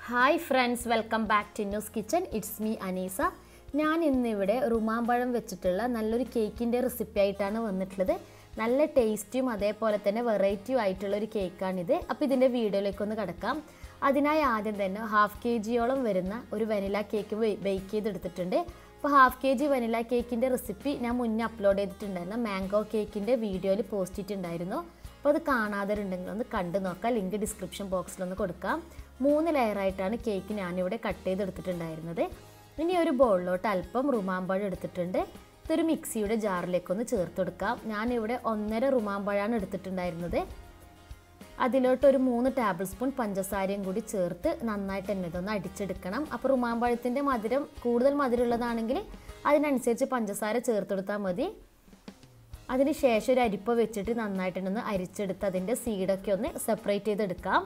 hi friends welcome back to news kitchen it's me Aneesa ഞാൻ ഇന്നിവിടെ റുമാമ്പഴം വെച്ചിട്ടുള്ള നല്ലൊരു കേക്കിൻ്റെ റെസിപ്പി ആയിട്ടാണ് വന്നിട്ടുള്ളത് നല്ല ടേസ്റ്റിയും അതേപോലെ തന്നെ വെറൈറ്റിയും ആയിട്ടുള്ള ഒരു കേക്കാണിത് അപ്പോൾ ഇതിൻ്റെ വീഡിയോയിലേക്കൊന്ന് കിടക്കാം അതിനായി ആദ്യം തന്നെ ഹാഫ് കെ ജിയോളം വരുന്ന ഒരു വനില കേക്ക് ബേക്ക് ചെയ്തെടുത്തിട്ടുണ്ട് അപ്പോൾ ഹാഫ് കെ ജി വനില കേക്കിൻ്റെ റെസിപ്പി ഞാൻ മുന്നേ അപ്ലോഡ് ചെയ്തിട്ടുണ്ടായിരുന്നു മാംഗോ കേക്കിൻ്റെ വീഡിയോയിൽ പോസ്റ്റ് ചെയ്തിട്ടുണ്ടായിരുന്നു അപ്പോൾ അത് കാണാതെ ഒന്ന് കണ്ടു നോക്കാം ലിങ്ക് ഡിസ്ക്രിപ്ഷൻ ബോക്സിലൊന്ന് കൊടുക്കാം മൂന്ന് ലെയറായിട്ടാണ് കേക്ക് ഞാനിവിടെ കട്ട് ചെയ്തെടുത്തിട്ടുണ്ടായിരുന്നത് ഇനി ഒരു ബൗളിലോട്ട് അല്പം റുമാമ്പഴം എടുത്തിട്ടുണ്ട് ഇതൊരു മിക്സിയുടെ ജാറിലേക്കൊന്ന് ചേർത്ത് കൊടുക്കാം ഞാനിവിടെ ഒന്നര റുമാമ്പഴമാണ് എടുത്തിട്ടുണ്ടായിരുന്നത് അതിലോട്ട് ഒരു മൂന്ന് ടേബിൾ സ്പൂൺ പഞ്ചസാരയും കൂടി ചേർത്ത് നന്നായിട്ട് തന്നെ ഇതൊന്ന് അടിച്ചെടുക്കണം അപ്പോൾ റുമാമ്പഴത്തിൻ്റെ മധുരം കൂടുതൽ മധുരമുള്ളതാണെങ്കിൽ അതിനനുസരിച്ച് പഞ്ചസാര ചേർത്ത് കൊടുത്താൽ മതി അതിന് ശേഷം ഒരു അരിപ്പ വെച്ചിട്ട് നന്നായിട്ടൊന്ന് അരിച്ചെടുത്ത് അതിൻ്റെ സീഡൊക്കെ ഒന്ന് സെപ്പറേറ്റ് ചെയ്തെടുക്കാം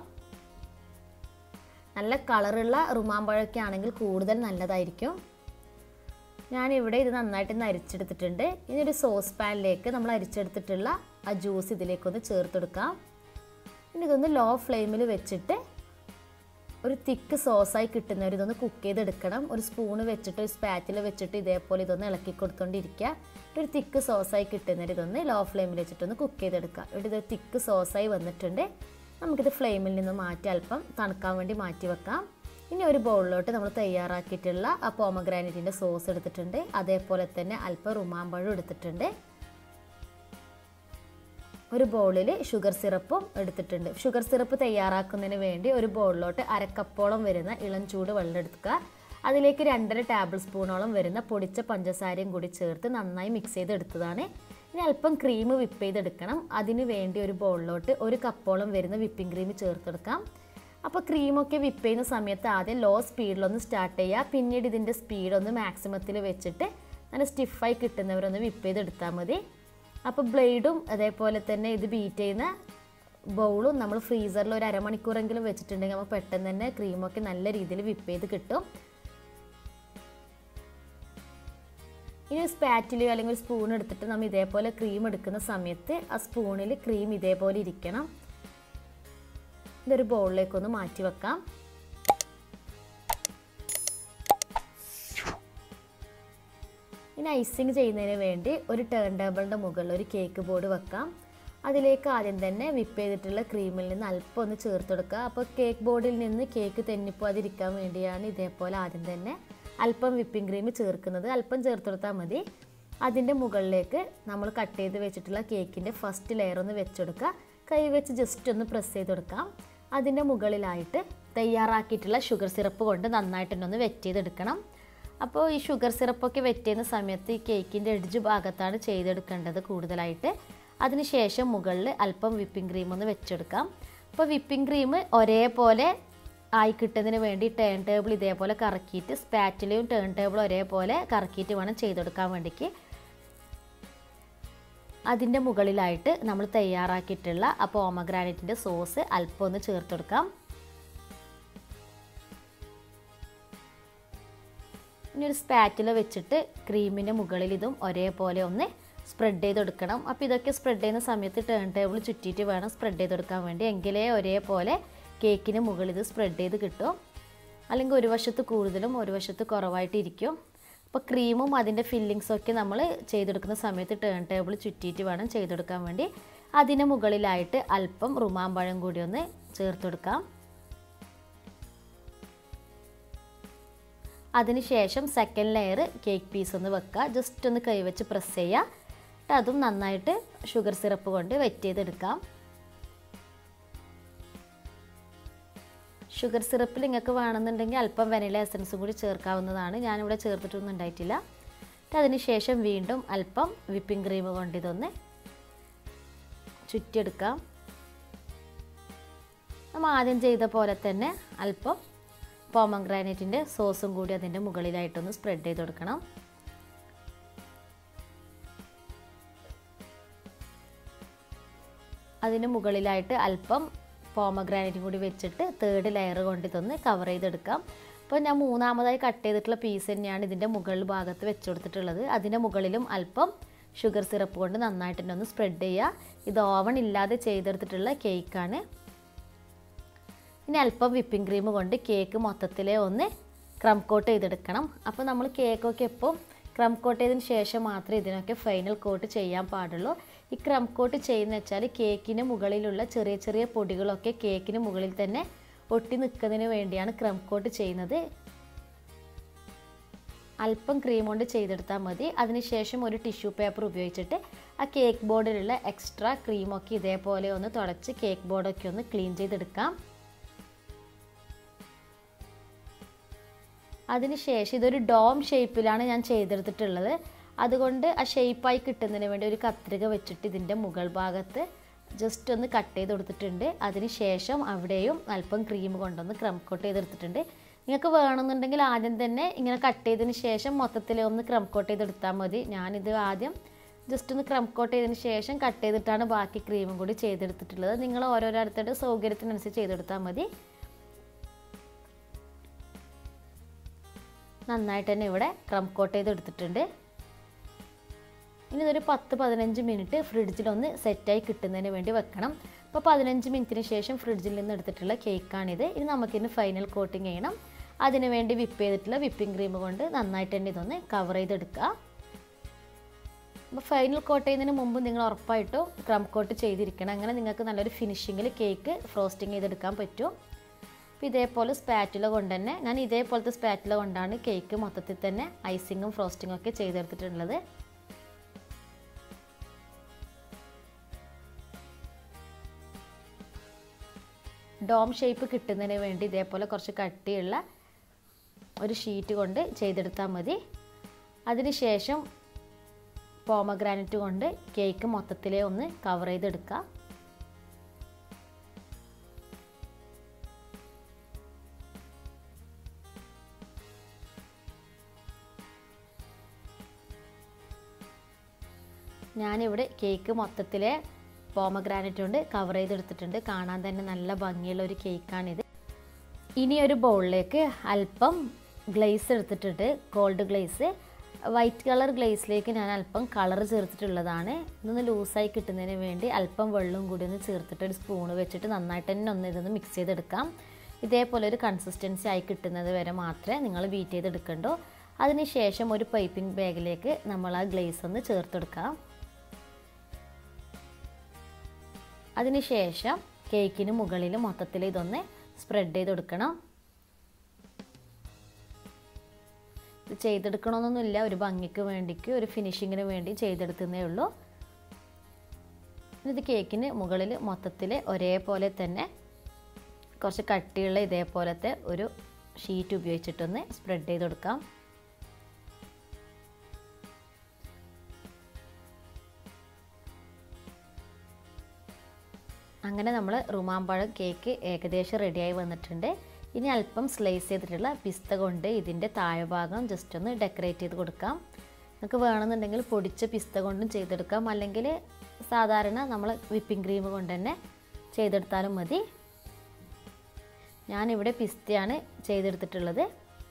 നല്ല കളറുള്ള റുമാമ്പഴമൊക്കെ ആണെങ്കിൽ കൂടുതൽ നല്ലതായിരിക്കും ഞാനിവിടെ ഇത് നന്നായിട്ടൊന്ന് അരിച്ചെടുത്തിട്ടുണ്ട് ഇനി ഒരു സോസ് പാനിലേക്ക് നമ്മൾ അരിച്ചെടുത്തിട്ടുള്ള ആ ജ്യൂസ് ഇതിലേക്കൊന്ന് ചേർത്തെടുക്കാം ഇനി ഇതൊന്ന് ലോ ഫ്ലെയിമിൽ വെച്ചിട്ട് ഒരു തിക്ക് സോസായി കിട്ടുന്നവർ ഇതൊന്ന് കുക്ക് ചെയ്തെടുക്കണം ഒരു സ്പൂണ് വെച്ചിട്ട് ഒരു സ്പാറ്റിൽ വെച്ചിട്ട് ഇതേപോലെ ഇതൊന്ന് ഇളക്കി കൊടുത്തോണ്ടിരിക്കുക ഒരു തിക്ക് സോസായി കിട്ടുന്നവർ ഇതൊന്ന് ലോ ഫ്ലെയിമിൽ വെച്ചിട്ടൊന്ന് കുക്ക് ചെയ്തെടുക്കുക ഇവിടെ ഇത് തിക്ക് സോസായി വന്നിട്ടുണ്ട് നമുക്കിത് ഫ്ലെയിമിൽ നിന്ന് മാറ്റി അല്പം തണുക്കാൻ വേണ്ടി മാറ്റി വെക്കാം ഇനി ഒരു ബൗളിലോട്ട് നമ്മൾ തയ്യാറാക്കിയിട്ടുള്ള ആ പോമഗ്രാനൈറ്റിൻ്റെ സോസ് എടുത്തിട്ടുണ്ട് അതേപോലെ തന്നെ അല്പം റുമാമ്പഴം എടുത്തിട്ടുണ്ട് ഒരു ബൗളിൽ ഷുഗർ സിറപ്പും എടുത്തിട്ടുണ്ട് ഷുഗർ സിറപ്പ് തയ്യാറാക്കുന്നതിന് വേണ്ടി ഒരു ബൗളിലോട്ട് അരക്കപ്പോളം വരുന്ന ഇളം ചൂട് വെള്ളം എടുക്കുക അതിലേക്ക് രണ്ടര ടേബിൾ സ്പൂണോളം വരുന്ന പൊടിച്ച പഞ്ചസാരയും കൂടി ചേർത്ത് നന്നായി മിക്സ് ചെയ്തെടുത്തതാണ് ഇനി അല്പം ക്രീം വിപ്പ് ചെയ്തെടുക്കണം അതിന് വേണ്ടി ഒരു ബൗളിലോട്ട് ഒരു കപ്പോളം വരുന്ന വിപ്പിംഗ് ക്രീം ചേർത്തെടുക്കാം അപ്പോൾ ക്രീമൊക്കെ വിപ്പ് ചെയ്യുന്ന സമയത്ത് ആദ്യം ലോ സ്പീഡിലൊന്ന് സ്റ്റാർട്ട് ചെയ്യുക പിന്നീട് ഇതിൻ്റെ സ്പീഡൊന്ന് മാക്സിമത്തിൽ വെച്ചിട്ട് നല്ല സ്റ്റിഫായി കിട്ടുന്നവരൊന്ന് വിപ്പ് ചെയ്തെടുത്താൽ മതി അപ്പോൾ ബ്ലേഡും അതേപോലെ തന്നെ ഇത് ബീറ്റ് ചെയ്യുന്ന ബൗളും നമ്മൾ ഫ്രീസറിൽ ഒരു അരമണിക്കൂറെങ്കിലും വെച്ചിട്ടുണ്ടെങ്കിൽ നമുക്ക് പെട്ടെന്ന് തന്നെ ക്രീമൊക്കെ നല്ല രീതിയിൽ വിപ്പ് ചെയ്ത് കിട്ടും ഇനി സ്പാറ്റിലോ അല്ലെങ്കിൽ ഒരു സ്പൂൺ എടുത്തിട്ട് നമ്മൾ ഇതേപോലെ ക്രീം എടുക്കുന്ന സമയത്ത് ആ സ്പൂണിൽ ക്രീം ഇതേപോലെ ഇരിക്കണം ഇതൊരു ബൗളിലേക്കൊന്ന് മാറ്റി വെക്കാം ഇനി ഐസിങ് ചെയ്യുന്നതിന് വേണ്ടി ഒരു ടേൺ ടേബിളിൻ്റെ മുകളിൽ ഒരു കേക്ക് ബോർഡ് വെക്കാം അതിലേക്ക് ആദ്യം തന്നെ വിപ്പ് ചെയ്തിട്ടുള്ള ക്രീമിൽ നിന്ന് അല്പം ഒന്ന് ചേർത്ത് കൊടുക്കുക അപ്പോൾ കേക്ക് ബോർഡിൽ നിന്ന് കേക്ക് തെന്നിപ്പോവാതിരിക്കാൻ വേണ്ടിയാണ് ഇതേപോലെ ആദ്യം തന്നെ അല്പം വിപ്പിംഗ് ക്രീം ചേർക്കുന്നത് അല്പം ചേർത്ത് കൊടുത്താൽ മതി അതിൻ്റെ മുകളിലേക്ക് നമ്മൾ കട്ട് ചെയ്ത് വെച്ചിട്ടുള്ള കേക്കിൻ്റെ ഫസ്റ്റ് ലെയർ ഒന്ന് വെച്ചെടുക്കുക കൈ വെച്ച് ജസ്റ്റ് ഒന്ന് പ്രസ് ചെയ്ത് കൊടുക്കാം അതിൻ്റെ മുകളിലായിട്ട് തയ്യാറാക്കിയിട്ടുള്ള ഷുഗർ സിറപ്പ് കൊണ്ട് നന്നായിട്ടൊന്ന് വെറ്റ് ചെയ്തെടുക്കണം അപ്പോൾ ഈ ഷുഗർ സിറപ്പൊക്കെ വെറ്റ് ചെയ്യുന്ന സമയത്ത് ഈ കേക്കിൻ്റെ എഡ്ജ് ഭാഗത്താണ് ചെയ്തെടുക്കേണ്ടത് കൂടുതലായിട്ട് അതിനുശേഷം മുകളിൽ അല്പം വിപ്പിംഗ് ക്രീം ഒന്ന് വെച്ചെടുക്കാം അപ്പോൾ വിപ്പിംഗ് ക്രീം ഒരേപോലെ ആയി കിട്ടുന്നതിന് വേണ്ടി ടേൺ ടേബിൾ ഇതേപോലെ കറക്കിയിട്ട് സ്പാറ്റിലയും ടേൺ ടേബിളും ഒരേപോലെ കറക്കിയിട്ട് വേണം ചെയ്തെടുക്കാൻ വേണ്ടിക്ക് അതിൻ്റെ മുകളിലായിട്ട് നമ്മൾ തയ്യാറാക്കിയിട്ടുള്ള ആ പോമഗ്രാനൈറ്റിൻ്റെ സോസ് അല്പം ഒന്ന് ചേർത്തെടുക്കാം ഇനി ഒരു സ്പാറ്റില വെച്ചിട്ട് ക്രീമിൻ്റെ മുകളിൽ ഇതും ഒരേപോലെ ഒന്ന് സ്പ്രെഡ് ചെയ്തെടുക്കണം അപ്പോൾ ഇതൊക്കെ സ്പ്രെഡ് ചെയ്യുന്ന സമയത്ത് ടേൺ ടേബിൾ ചുറ്റിയിട്ട് വേണം സ്പ്രെഡ് ചെയ്തെടുക്കാൻ വേണ്ടി എങ്കിലേ ഒരേപോലെ കേക്കിന് മുകളിൽ ഇത് സ്പ്രെഡ് ചെയ്ത് കിട്ടും അല്ലെങ്കിൽ ഒരു വശത്ത് കൂടുതലും ഒരു വശത്ത് കുറവായിട്ട് ഇരിക്കും അപ്പോൾ ക്രീമും അതിൻ്റെ ഫില്ലിങ്സും ഒക്കെ നമ്മൾ ചെയ്തെടുക്കുന്ന സമയത്ത് ടേൺ ടേബിൾ ചുറ്റിയിട്ട് വേണം ചെയ്തെടുക്കാൻ വേണ്ടി അതിന് മുകളിലായിട്ട് അല്പം റുമാമ്പഴം കൂടി ഒന്ന് ചേർത്തെടുക്കാം അതിനുശേഷം സെക്കൻഡ് ലെയർ കേക്ക് പീസ് ഒന്ന് വെക്കുക ജസ്റ്റ് ഒന്ന് കൈവച്ച് പ്രസ് ചെയ്യുക എന്നിട്ട് അതും നന്നായിട്ട് ഷുഗർ സിറപ്പ് കൊണ്ട് വെറ്റ് ചെയ്തെടുക്കാം ഷുഗർ സിറപ്പിൽ നിങ്ങൾക്ക് വേണമെന്നുണ്ടെങ്കിൽ അല്പം വെനില എസൻസും കൂടി ചേർക്കാവുന്നതാണ് ഞാനിവിടെ ചേർത്തിട്ടൊന്നും ഉണ്ടായിട്ടില്ല അതിനുശേഷം വീണ്ടും അല്പം വിപ്പിംഗ് ക്രീം കൊണ്ട് ഇതൊന്ന് ചുറ്റിയെടുക്കാം നമ്മൾ ആദ്യം ചെയ്ത പോലെ തന്നെ അല്പം പോമഗ്രാനൈറ്റിൻ്റെ സോസും കൂടി അതിൻ്റെ മുകളിലായിട്ടൊന്ന് സ്പ്രെഡ് ചെയ്ത് കൊടുക്കണം അതിന് മുകളിലായിട്ട് അല്പം പോമഗ്രാനൈറ്റും കൂടി വെച്ചിട്ട് തേർഡ് ലെയർ കൊണ്ട് ഇതൊന്ന് കവർ ചെയ്തെടുക്കാം അപ്പോൾ ഞാൻ മൂന്നാമതായി കട്ട് ചെയ്തിട്ടുള്ള പീസ് തന്നെയാണ് ഇതിൻ്റെ മുകളിൽ ഭാഗത്ത് വെച്ച് കൊടുത്തിട്ടുള്ളത് അതിൻ്റെ മുകളിലും അല്പം ഷുഗർ സിറപ്പ് കൊണ്ട് നന്നായിട്ട് തന്നെ ഒന്ന് സ്പ്രെഡ് ചെയ്യുക ഇത് ഓവൺ ഇല്ലാതെ ചെയ്തെടുത്തിട്ടുള്ള കേക്കാണ് ഇനി അല്പം വിപ്പിംഗ് ക്രീം കൊണ്ട് കേക്ക് മൊത്തത്തിലെ ഒന്ന് ക്രം കോട്ട് ചെയ്തെടുക്കണം അപ്പോൾ നമ്മൾ കേക്കൊക്കെ എപ്പോൾ ക്രം കോട്ട് ചെയ്തതിന് ശേഷം മാത്രമേ ഇതിനൊക്കെ ഫൈനൽ കോട്ട് ചെയ്യാൻ പാടുള്ളൂ ഈ ക്രം കോട്ട് ചെയ്യുന്ന വെച്ചാൽ കേക്കിന് മുകളിലുള്ള ചെറിയ ചെറിയ പൊടികളൊക്കെ കേക്കിന് മുകളിൽ തന്നെ ഒട്ടി നിൽക്കുന്നതിന് വേണ്ടിയാണ് ക്രം കോട്ട് ചെയ്യുന്നത് അല്പം ക്രീം കൊണ്ട് ചെയ്തെടുത്താൽ മതി അതിനുശേഷം ഒരു ടിഷ്യൂ പേപ്പർ ഉപയോഗിച്ചിട്ട് ആ കേക്ക് ബോർഡിലുള്ള എക്സ്ട്രാ ക്രീമൊക്കെ ഇതേപോലെ ഒന്ന് തുടച്ച് കേക്ക് ബോർഡൊക്കെ ഒന്ന് ക്ലീൻ ചെയ്തെടുക്കാം അതിനുശേഷം ഇതൊരു ഡോം ഷേപ്പിലാണ് ഞാൻ ചെയ്തെടുത്തിട്ടുള്ളത് അതുകൊണ്ട് ആ ഷേപ്പായി കിട്ടുന്നതിന് വേണ്ടി ഒരു കത്രിക വെച്ചിട്ട് ഇതിൻ്റെ മുകൾ ഭാഗത്ത് ജസ്റ്റ് ഒന്ന് കട്ട് ചെയ്ത് കൊടുത്തിട്ടുണ്ട് അതിനുശേഷം അവിടെയും അല്പം ക്രീം കൊണ്ടൊന്ന് ക്രം കോട്ട് ചെയ്തെടുത്തിട്ടുണ്ട് നിങ്ങൾക്ക് വേണമെന്നുണ്ടെങ്കിൽ ആദ്യം തന്നെ ഇങ്ങനെ കട്ട് ചെയ്തതിന് ശേഷം മൊത്തത്തിൽ ഒന്ന് ക്രം കോട്ട് ചെയ്തെടുത്താൽ മതി ഞാനിത് ആദ്യം ജസ്റ്റ് ഒന്ന് ക്രം കോട്ട് ചെയ്തതിന് ശേഷം കട്ട് ചെയ്തിട്ടാണ് ബാക്കി ക്രീമും കൂടി ചെയ്തെടുത്തിട്ടുള്ളത് നിങ്ങൾ ഓരോരോരുത്തരുടെ സൗകര്യത്തിനനുസരിച്ച് ചെയ്തെടുത്താൽ മതി നന്നായിട്ട് തന്നെ ഇവിടെ ക്രം കോട്ട് ചെയ്തെടുത്തിട്ടുണ്ട് ഇനി ഇതൊരു പത്ത് പതിനഞ്ച് മിനിറ്റ് ഫ്രിഡ്ജിലൊന്ന് സെറ്റായി കിട്ടുന്നതിന് വേണ്ടി വെക്കണം അപ്പോൾ പതിനഞ്ച് മിനിറ്റിന് ശേഷം ഫ്രിഡ്ജിൽ നിന്ന് എടുത്തിട്ടുള്ള കേക്കാണിത് ഇനി നമുക്കിന്ന് ഫൈനൽ കോട്ടിങ് ചെയ്യണം അതിന് വേണ്ടി വിപ്പ് ചെയ്തിട്ടുള്ള വിപ്പിംഗ് ക്രീം കൊണ്ട് നന്നായിട്ട് തന്നെ ഇതൊന്ന് കവർ ചെയ്തെടുക്കുക അപ്പോൾ ഫൈനൽ കോട്ട് ചെയ്യുന്നതിന് മുമ്പ് നിങ്ങൾ ഉറപ്പായിട്ടും ക്രം കോട്ട് ചെയ്തിരിക്കണം അങ്ങനെ നിങ്ങൾക്ക് നല്ലൊരു ഫിനിഷിങ്ങിൽ കേക്ക് ഫ്രോസ്റ്റിംഗ് ചെയ്തെടുക്കാൻ പറ്റും അപ്പോൾ ഇതേപോലെ സ്പാറ്റുല കൊണ്ട് തന്നെ ഞാൻ ഇതേപോലത്തെ സ്പാറ്റുല കൊണ്ടാണ് കേക്ക് മൊത്തത്തിൽ തന്നെ ഐസിങ്ങും ഫ്രോസ്റ്റിങ്ങും ഒക്കെ ചെയ്തെടുത്തിട്ടുള്ളത് ഡോം ഷേപ്പ് കിട്ടുന്നതിന് വേണ്ടി ഇതേപോലെ കുറച്ച് കട്ടിയുള്ള ഒരു ഷീറ്റ് കൊണ്ട് ചെയ്തെടുത്താൽ മതി അതിനുശേഷം പോമഗ്രാനൈറ്റ് കൊണ്ട് കേക്ക് മൊത്തത്തിലേ ഒന്ന് കവർ ചെയ്തെടുക്കുക ഞാനിവിടെ കേക്ക് മൊത്തത്തിലെ പോമഗ്രാനൈറ്റ് കൊണ്ട് കവർ ചെയ്തെടുത്തിട്ടുണ്ട് കാണാൻ തന്നെ നല്ല ഭംഗിയുള്ള ഒരു കേക്കാണിത് ഇനി ഒരു ബൗളിലേക്ക് അല്പം ഗ്ലേസ് എടുത്തിട്ടുണ്ട് ഗോൾഡ് ഗ്ലേസ് വൈറ്റ് കളർ ഗ്ലേസിലേക്ക് ഞാൻ അല്പം കളർ ചേർത്തിട്ടുള്ളതാണ് ഇതൊന്ന് ലൂസായി കിട്ടുന്നതിന് വേണ്ടി അല്പം വെള്ളവും കൂടി ഒന്ന് ചേർത്തിട്ട് ഒരു സ്പൂൺ വെച്ചിട്ട് നന്നായിട്ട് തന്നെ ഒന്ന് ഇതൊന്ന് മിക്സ് ചെയ്തെടുക്കാം ഇതേപോലെ ഒരു കൺസിസ്റ്റൻസി ആയി കിട്ടുന്നത് വരെ മാത്രമേ നിങ്ങൾ ബീറ്റ് ചെയ്തെടുക്കണ്ടോ അതിനുശേഷം ഒരു പൈപ്പിംഗ് ബാഗിലേക്ക് നമ്മൾ ആ ഗ്ലേസ് ഒന്ന് ചേർത്തെടുക്കാം അതിനുശേഷം കേക്കിന് മുകളിൽ മൊത്തത്തിൽ ഇതൊന്ന് സ്പ്രെഡ് ചെയ്ത് കൊടുക്കണം ഇത് ചെയ്തെടുക്കണമെന്നൊന്നുമില്ല ഒരു ഭംഗിക്ക് വേണ്ടിക്ക് ഒരു ഫിനിഷിങ്ങിന് വേണ്ടി ചെയ്തെടുക്കുന്നേ ഉള്ളൂ ഇത് കേക്കിന് മുകളിൽ മൊത്തത്തിൽ ഒരേപോലെ തന്നെ കുറച്ച് കട്ടിയുള്ള ഇതേപോലത്തെ ഒരു ഷീറ്റ് ഉപയോഗിച്ചിട്ടൊന്ന് സ്പ്രെഡ് ചെയ്ത് കൊടുക്കാം അങ്ങനെ നമ്മൾ റുമാമ്പഴം കേക്ക് ഏകദേശം റെഡിയായി വന്നിട്ടുണ്ട് ഇനി അല്പം സ്ലൈസ് ചെയ്തിട്ടുള്ള പിസ്ത കൊണ്ട് ഇതിൻ്റെ താഴ്ഭാഗം ജസ്റ്റ് ഒന്ന് ഡെക്കറേറ്റ് ചെയ്ത് കൊടുക്കാം നിങ്ങൾക്ക് വേണമെന്നുണ്ടെങ്കിൽ പൊടിച്ച പിസ്ത കൊണ്ടും ചെയ്തെടുക്കാം അല്ലെങ്കിൽ സാധാരണ നമ്മൾ വിപ്പിംഗ് ക്രീം കൊണ്ട് തന്നെ ചെയ്തെടുത്താലും മതി ഞാനിവിടെ പിസ്തയാണ് ചെയ്തെടുത്തിട്ടുള്ളത്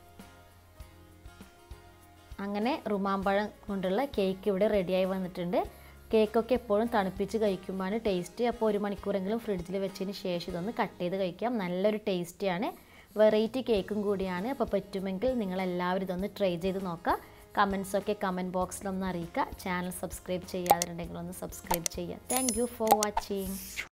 അങ്ങനെ റുമാമ്പഴം കൊണ്ടുള്ള കേക്ക് ഇവിടെ റെഡിയായി വന്നിട്ടുണ്ട് കേക്കൊക്കെ എപ്പോഴും തണുപ്പിച്ച് കഴിക്കുമ്പോഴാണ് ടേസ്റ്റ് അപ്പോൾ ഒരു മണിക്കൂറെങ്കിലും ഫ്രിഡ്ജിൽ വെച്ചതിന് ശേഷം ഇതൊന്ന് കട്ട് ചെയ്ത് കഴിക്കാം നല്ലൊരു ടേസ്റ്റിയാണ് വെറൈറ്റി കേക്കും കൂടിയാണ് അപ്പോൾ പറ്റുമെങ്കിൽ നിങ്ങൾ എല്ലാവരും ഇതൊന്ന് ട്രൈ ചെയ്ത് നോക്കുക കമൻസൊക്കെ കമൻറ്റ് ബോക്സിലൊന്ന് അറിയിക്കുക ചാനൽ സബ്സ്ക്രൈബ് ചെയ്യാതിട്ടുണ്ടെങ്കിൽ ഒന്ന് സബ്സ്ക്രൈബ് ചെയ്യുക താങ്ക് യു ഫോർ വാച്ചിങ്